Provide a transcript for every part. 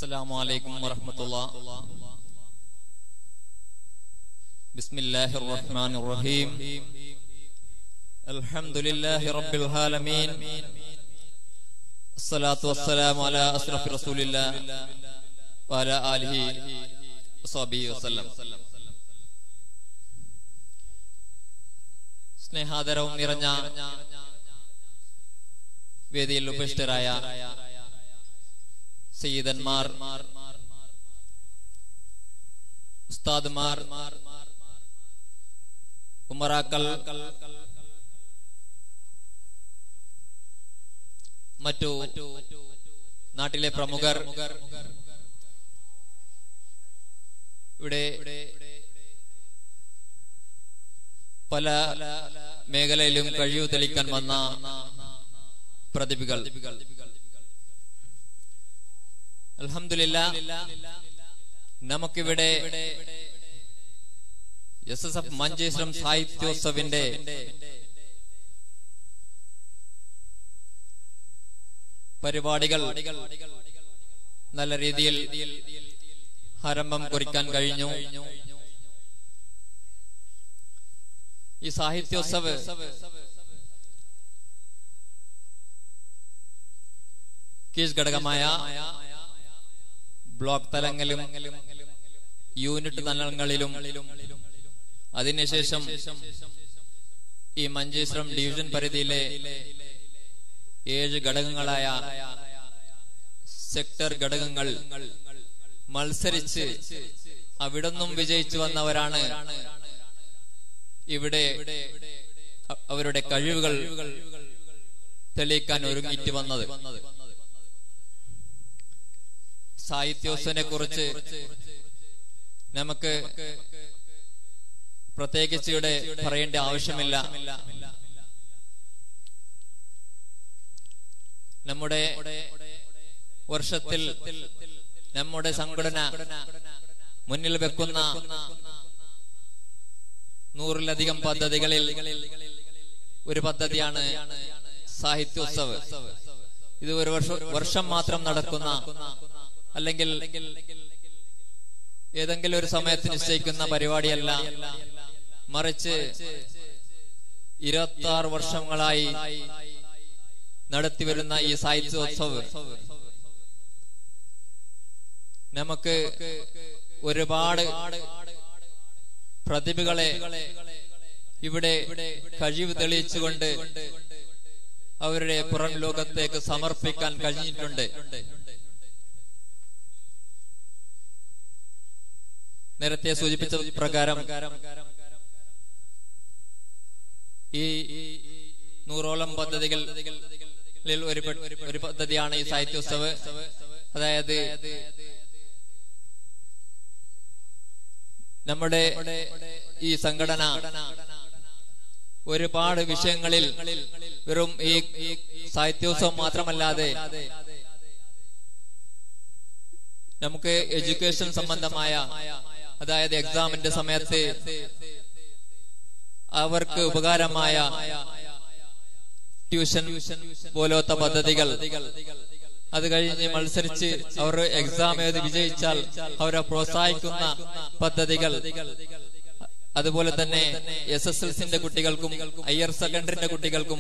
السلام عليكم ورحمة الله بسم الله الرحمن الرحيم الحمد لله رب العالمين الصلاة والسلام على أشرف رسول الله وعلى آله وصحبه وسلم സ്നേഹാദരവും നിറഞ്ഞ വേദിയിൽ ഉപേക്ഷിതരായ സയ്യിദന്മാർ ഉസ്താദ്മാർ ഉമറാക്കൾ മറ്റു നാട്ടിലെ പ്രമുഖർ ഇവിടെ പല മേഖലയിലും കഴിവ് തെളിക്കാൻ വന്ന പ്രതിഭകൾ അൽഹംദുലില്ല നമുക്കിവിടെ എസ് എസ് എഫ് മഞ്ചേശ്വരം സാഹിത്യോത്സവിന്റെ പരിപാടികൾ നല്ല രീതിയിൽ ആരംഭം കുറിക്കാൻ കഴിഞ്ഞു ഈ സാഹിത്യോത്സവ് കീഴ് ഘടകമായ ബ്ലോക്ക് തലങ്ങളിലും യൂണിറ്റ് തലങ്ങളിലും അതിനുശേഷം ഈ മഞ്ചേശ്വരം ഡിവിഷൻ പരിധിയിലെ ഏഴ് ഘടകങ്ങളായ സെക്ടർ ഘടകങ്ങൾ മത്സരിച്ച് അവിടുന്നും വിജയിച്ചു വന്നവരാണ് ഇവിടെ അവരുടെ കഴിവുകൾ തെളിയിക്കാൻ ഒരുങ്ങിയിട്ട് വന്നത് സാഹിത്യോത്സവനെ കുറിച്ച് നമുക്ക് പ്രത്യേകിച്ച് ഇവിടെ പറയേണ്ട ആവശ്യമില്ല നമ്മുടെ വർഷത്തിൽ നമ്മുടെ സംഘടന മുന്നിൽ വെക്കുന്ന നൂറിലധികം പദ്ധതികളിൽ ഒരു പദ്ധതിയാണ് സാഹിത്യോത്സവ് ഇത് ഒരു വർഷം വർഷം മാത്രം നടക്കുന്ന അല്ലെങ്കിൽ ഏതെങ്കിലും ഒരു സമയത്ത് നിശ്ചയിക്കുന്ന പരിപാടിയല്ല മറിച്ച് ഇരുപത്തി ആറ് വർഷങ്ങളായി നടത്തിവരുന്ന ഈ സാഹിത്യോത്സവ് നമുക്ക് ഒരുപാട് പ്രതിഭകളെ ഇവിടെ കഴിവ് തെളിയിച്ചുകൊണ്ട് അവരുടെ പുറം ലോകത്തേക്ക് സമർപ്പിക്കാൻ കഴിഞ്ഞിട്ടുണ്ട് നേരത്തെ സൂചിപ്പിച്ച പ്രകാരം ഈ നൂറോളം പദ്ധതികളിൽ ഒരു ഒരു പദ്ധതിയാണ് ഈ സാഹിത്യോത്സവ് അതായത് നമ്മുടെ ഈ സംഘടന ഒരുപാട് വിഷയങ്ങളിൽ വെറും ഈ സാഹിത്യോത്സവം മാത്രമല്ലാതെ നമുക്ക് എഡ്യൂക്കേഷൻ സംബന്ധമായ അതായത് എക്സാമിന്റെ സമയത്ത് അവർക്ക് ഉപകാരമായ ട്യൂഷൻ പോലത്തെ പദ്ധതികൾ അത് കഴിഞ്ഞ് മത്സരിച്ച് അവർ എക്സാം എഴുതി വിജയിച്ചാൽ അവരെ പ്രോത്സാഹിക്കുന്ന പദ്ധതികൾ അതുപോലെ തന്നെ എസ് എസ് എൽ സിന്റെ കുട്ടികൾക്കും ഹയർ സെക്കൻഡറിന്റെ കുട്ടികൾക്കും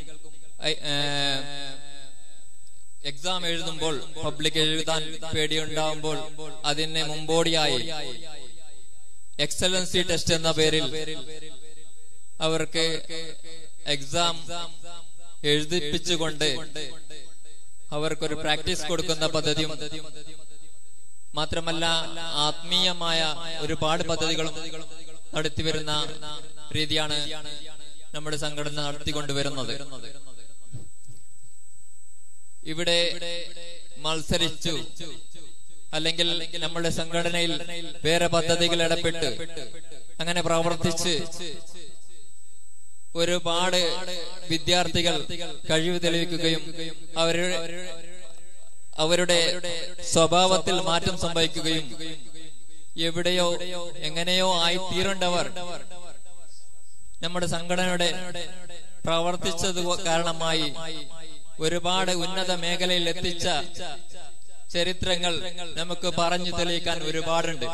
എക്സാം എഴുതുമ്പോൾ പബ്ലിക് എഴുതാൻ പേടിയുണ്ടാവുമ്പോൾ അതിന് മുമ്പോടിയായി എക്സലൻസി ടെസ്റ്റ് എന്ന പേരിൽ അവർക്ക് എക്സാം എഴുതിപ്പിച്ചുകൊണ്ട് അവർക്കൊരു പ്രാക്ടീസ് കൊടുക്കുന്ന പദ്ധതിയും മാത്രമല്ല ആത്മീയമായ ഒരുപാട് പദ്ധതികളും നടത്തിവരുന്ന രീതിയാണ് നമ്മുടെ സംഘടന നടത്തിക്കൊണ്ടുവരുന്നത് ഇവിടെ മത്സരിച്ചു അല്ലെങ്കിൽ നമ്മുടെ സംഘടനയിൽ വേറെ പദ്ധതികൾ ഇടപെട്ട് അങ്ങനെ പ്രവർത്തിച്ച് ഒരുപാട് വിദ്യാർത്ഥികൾ കഴിവ് തെളിയിക്കുകയും അവരുടെ അവരുടെ സ്വഭാവത്തിൽ മാറ്റം സംഭവിക്കുകയും എവിടെയോ എങ്ങനെയോ ആയി തീരേണ്ടവർ നമ്മുടെ സംഘടനയുടെ പ്രവർത്തിച്ചത് കാരണമായി ഒരുപാട് ഉന്നത മേഖലയിൽ എത്തിച്ച ചരിത്രങ്ങൾ നമുക്ക് പറഞ്ഞു തെളിയിക്കാൻ ഒരുപാടുണ്ട്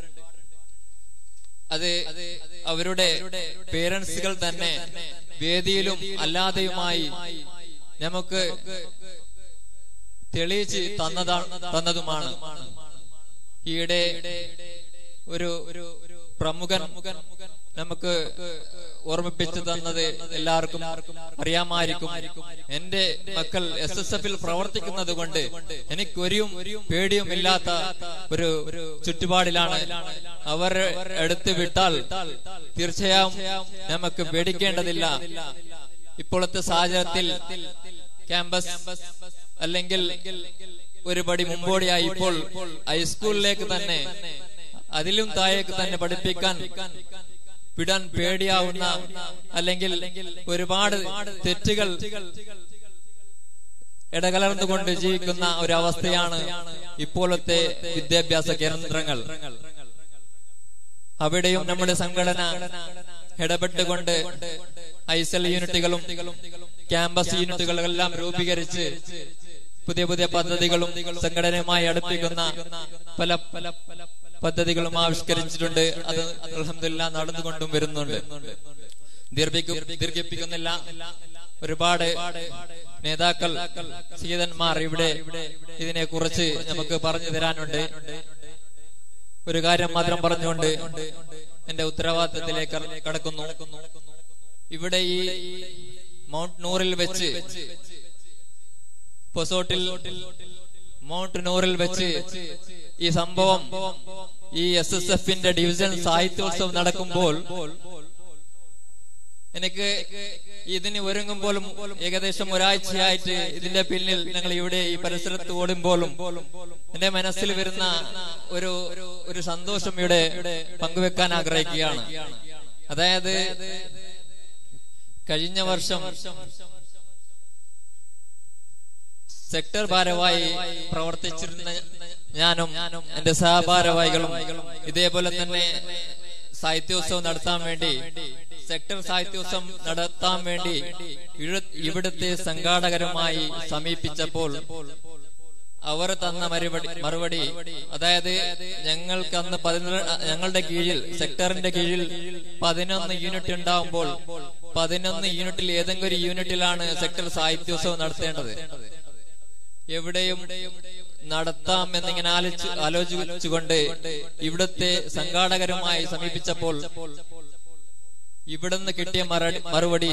അത് അവരുടെ പേരൻസുകൾ തന്നെ വേദിയിലും അല്ലാതെയുമായി നമുക്ക് തെളിയിച്ച് തന്നതാണ് തന്നതുമാണ് ഈയിടെ ഒരു പ്രമുഖൻ നമുക്ക് ഓർമ്മിപ്പിച്ചു തന്നത് എല്ലാവർക്കും അറിയാമായിരിക്കും എന്റെ മക്കൾ എസ് എസ് എഫിൽ പ്രവർത്തിക്കുന്നത് കൊണ്ട് എനിക്കൊരു പേടിയും ഇല്ലാത്ത ഒരു ചുറ്റുപാടിലാണ് അവർ എടുത്തു വിട്ടാൽ തീർച്ചയായും നമുക്ക് പേടിക്കേണ്ടതില്ല ഇപ്പോഴത്തെ സാഹചര്യത്തിൽ ക്യാമ്പസ് അല്ലെങ്കിൽ ഒരു പടി മുമ്പോടിയായി ഇപ്പോൾ ഹൈസ്കൂളിലേക്ക് തന്നെ അതിലും താഴേക്ക് തന്നെ പഠിപ്പിക്കാൻ വിടാൻ പേടിയാവുന്ന അല്ലെങ്കിൽ ഒരുപാട് തെറ്റുകൾ ഇടകലർന്നുകൊണ്ട് ജീവിക്കുന്ന ഒരവസ്ഥയാണ് ഇപ്പോഴത്തെ വിദ്യാഭ്യാസ കേന്ദ്രങ്ങൾ അവിടെയും നമ്മുടെ സംഘടന ഇടപെട്ടുകൊണ്ട് ഐസൽ യൂണിറ്റുകളും ക്യാമ്പസ് യൂണിറ്റുകളെല്ലാം രൂപീകരിച്ച് പുതിയ പുതിയ പദ്ധതികളും സംഘടനയുമായി അടുപ്പിക്കുന്ന പല പല പദ്ധതികളും ആവിഷ്കരിച്ചിട്ടുണ്ട് അത് അലഹമില്ല നടന്നുകൊണ്ടും വരുന്നുണ്ട് ദീർഘിക്കും ദീർഘിപ്പിക്കുന്നില്ല ഒരുപാട് നേതാക്കൾ സീതന്മാർ ഇവിടെ ഇതിനെ കുറിച്ച് നമുക്ക് പറഞ്ഞു തരാനുണ്ട് ഒരു കാര്യം മാത്രം പറഞ്ഞുകൊണ്ട് എന്റെ ഉത്തരവാദിത്തത്തിലേക്ക് കടക്കുന്നു ഇവിടെ ഈ മൗണ്ട് നൂറിൽ വെച്ച് പൊസോട്ടിൽ മൗണ്ട് നൂറിൽ വെച്ച് ഈ സംഭവം ഈ എസ് എസ് എഫിന്റെ ഡിവിഷൻ സാഹിത്യോത്സവം നടക്കുമ്പോൾ എനിക്ക് ഇതിന് ഒരുങ്ങുമ്പോഴും ഏകദേശം ഒരാഴ്ചയായിട്ട് ഇതിന്റെ പിന്നിൽ ഞങ്ങൾ ഇവിടെ ഈ പരിസരത്ത് ഓടുമ്പോഴും എന്റെ മനസ്സിൽ വരുന്ന ഒരു ഒരു സന്തോഷം ഇവിടെ പങ്കുവെക്കാൻ ആഗ്രഹിക്കുകയാണ് അതായത് കഴിഞ്ഞ വർഷം സെക്ടർ ഭാരവായി പ്രവർത്തിച്ചിരുന്ന ഞാനും എന്റെ സഹഭാരവാഹികളും ഇതേപോലെ തന്നെ സാഹിത്യോത്സവം നടത്താൻ വേണ്ടി സെക്ടർ സാഹിത്യോത്സവം നടത്താൻ വേണ്ടി ഇവിടുത്തെ സംഘാടകരുമായി സമീപിച്ചപ്പോൾ അവർ തന്ന മറുപടി മറുപടി അതായത് ഞങ്ങൾക്ക് അന്ന് പതിനൊന്ന് ഞങ്ങളുടെ കീഴിൽ സെക്ടറിന്റെ കീഴിൽ പതിനൊന്ന് യൂണിറ്റ് ഉണ്ടാവുമ്പോൾ പതിനൊന്ന് യൂണിറ്റിൽ ഏതെങ്കിലും ഒരു യൂണിറ്റിലാണ് സെക്ടർ സാഹിത്യോത്സവം നടത്തേണ്ടത് എവിടെയും നടത്താം എന്നിങ്ങനെ ആലോചിച്ച് ആലോചിച്ചുകൊണ്ട് ഇവിടുത്തെ സംഘാടകരുമായി സമീപിച്ചപ്പോൾ ഇവിടുന്ന് കിട്ടിയ മറുപടി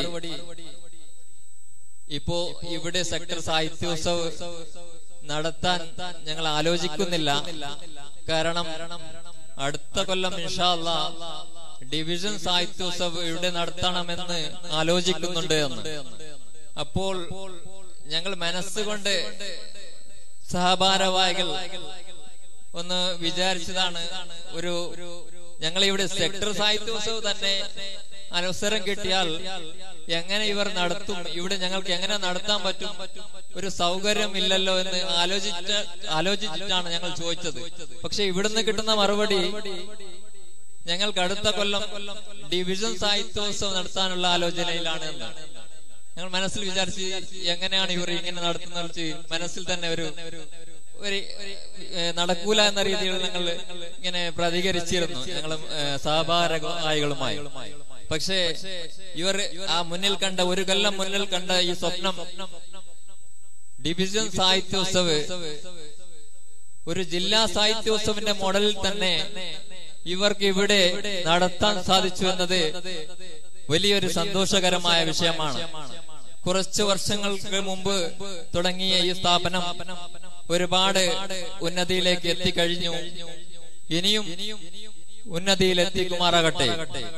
ഇപ്പോ ഇവിടെ സെക്ടർ സാഹിത്യോത്സവ് നടത്താൻ ഞങ്ങൾ ആലോചിക്കുന്നില്ല കാരണം അടുത്ത കൊല്ലം ഇൻഷാല്ല ഡിവിഷൻ സാഹിത്യോത്സവ് ഇവിടെ നടത്തണമെന്ന് ആലോചിക്കുന്നുണ്ട് എന്ന് അപ്പോൾ ഞങ്ങൾ മനസ്സുകൊണ്ട് സഹഭാരവാഹികൾ ഒന്ന് വിചാരിച്ചതാണ് ഒരു ഞങ്ങൾ ഇവിടെ സെക്ടർ സാഹിത്യോത്സവ് തന്നെ അവസരം കിട്ടിയാൽ എങ്ങനെ ഇവർ നടത്തും ഇവിടെ ഞങ്ങൾക്ക് എങ്ങനെ നടത്താൻ പറ്റും ഒരു സൗകര്യം ഇല്ലല്ലോ എന്ന് ആലോചിച്ച ആലോചിച്ചിട്ടാണ് ഞങ്ങൾ ചോദിച്ചത് പക്ഷെ ഇവിടുന്ന് കിട്ടുന്ന മറുപടി ഞങ്ങൾക്ക് അടുത്ത കൊല്ലം ഡിവിഷൻ സാഹിത്യോത്സവം നടത്താനുള്ള ആലോചനയിലാണ് എന്ന് ഞങ്ങൾ മനസ്സിൽ വിചാരിച്ച് എങ്ങനെയാണ് ഇവർ ഇങ്ങനെ നടത്തുന്ന മനസ്സിൽ തന്നെ ഒരു ഒരു നടക്കൂല എന്ന രീതിയിൽ ഞങ്ങൾ ഇങ്ങനെ പ്രതികരിച്ചിരുന്നു ഞങ്ങൾ സഹഭാരകായികളുമായി പക്ഷേ ഇവർ ആ മുന്നിൽ കണ്ട ഒരു കൊല്ലം മുന്നിൽ കണ്ട ഈ സ്വപ്നം ഡിവിഷൻ സാഹിത്യോത്സവ് ഒരു ജില്ലാ സാഹിത്യോത്സവിന്റെ മോഡലിൽ തന്നെ ഇവർക്ക് ഇവിടെ നടത്താൻ സാധിച്ചു എന്നത് വലിയൊരു സന്തോഷകരമായ വിഷയമാണ് കുറച്ചു വർഷങ്ങൾക്ക് മുമ്പ് തുടങ്ങിയ ഈ സ്ഥാപനം ഒരുപാട് ഉന്നതിയിലേക്ക് എത്തിക്കഴിഞ്ഞു ഇനിയും ഉന്നതിയിൽ എത്തിക്കുമാറാകട്ടെ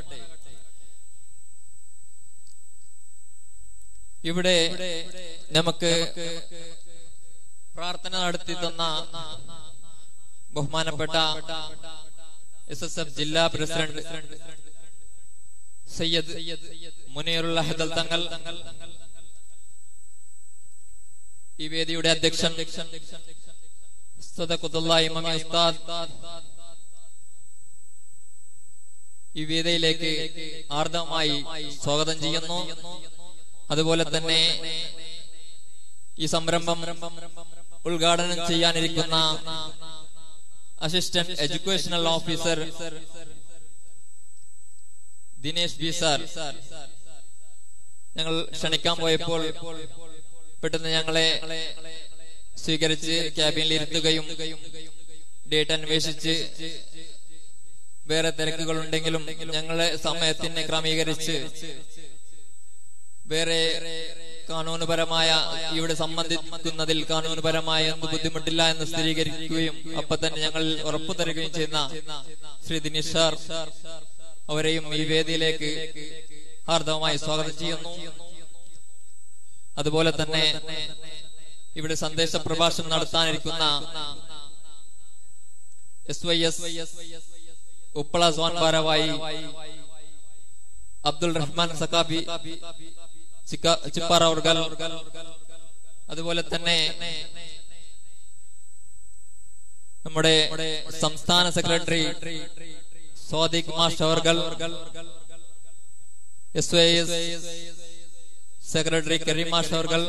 ഇവിടെ നമുക്ക് പ്രാർത്ഥന നടത്തി തന്ന ബഹുമാനപ്പെട്ട എസ് എസ് എഫ് ജില്ലാ പ്രസിഡന്റ് സയ്യദ് മുനീറുൽ അഹദൽ തങ്ങൾ ഈ വേദിയുടെ അധ്യക്ഷൻ സദഖുദ്ദുല്ലാഹി ഇമാമി ഉസ്താദ് ഈ വേദിയിലേക്ക് ആർദ്രമായി സ്വാഗതം ചെയ്യുന്നു അതുപോലെ തന്നെ ഈ സംരംഭം ഉദ്ഘാടനം ചെയ്യാനിരിക്കുന്ന assistant educational officer Dinesh B sir ഞങ്ങൾ ക്ഷണിക്കാൻ പോയപ്പോൾ പെട്ടെന്ന് ഞങ്ങളെ സ്വീകരിച്ച് ക്യാബിനിൽ ഇരുത്തുകയും ഡേറ്റ് അന്വേഷിച്ച് വേറെ തിരക്കുകൾ ഉണ്ടെങ്കിലും ഞങ്ങളെ സമയത്തിന് ക്രമീകരിച്ച് വേറെ കാനൂനുപരമായ ഇവിടെ സംബന്ധിക്കുന്നതിൽ കാനൂനുപരമായ എന്ത് ബുദ്ധിമുട്ടില്ല എന്ന് സ്ഥിരീകരിക്കുകയും അപ്പൊ തന്നെ ഞങ്ങൾ ഉറപ്പു തരികയും ചെയ്യുന്ന ശ്രീ ദിനേശ് സാർ അവരെയും ഈ വേദിയിലേക്ക് ഹാർദവമായി സ്വാഗതം ചെയ്യുന്നു അതുപോലെ തന്നെ ഇവിടെ സന്ദേശ പ്രഭാഷണം നടത്താനിരിക്കുന്ന S Y S Uppala zone ഭാരവായി അബ്ദുൾ റഹ്മാൻ സക്കാബി ചിപ്പാറ അവർകൾ അതുപോലെ തന്നെ നമ്മുടെ സംസ്ഥാന സെക്രട്ടറി സ്വാദിഖ് മാഷ് അവർകൾ S Y S secretary Kareem മാഷ് അവർകൾ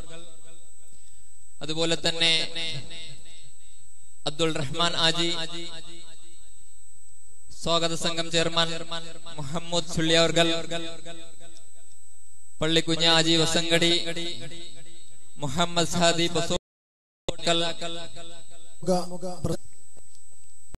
അതുപോലെ തന്നെ അബ്ദുൾ റഹ്മാൻ ആജി സ്വാഗത സംഘം ചെയർമാൻ മുഹമ്മദ് സുള്ളിയവർകൾ പള്ളിക്കുഞ്ഞ ആജി വസങ്കടി മുഹമ്മദ് സാദി ബസോ മുഖ- പ്ര-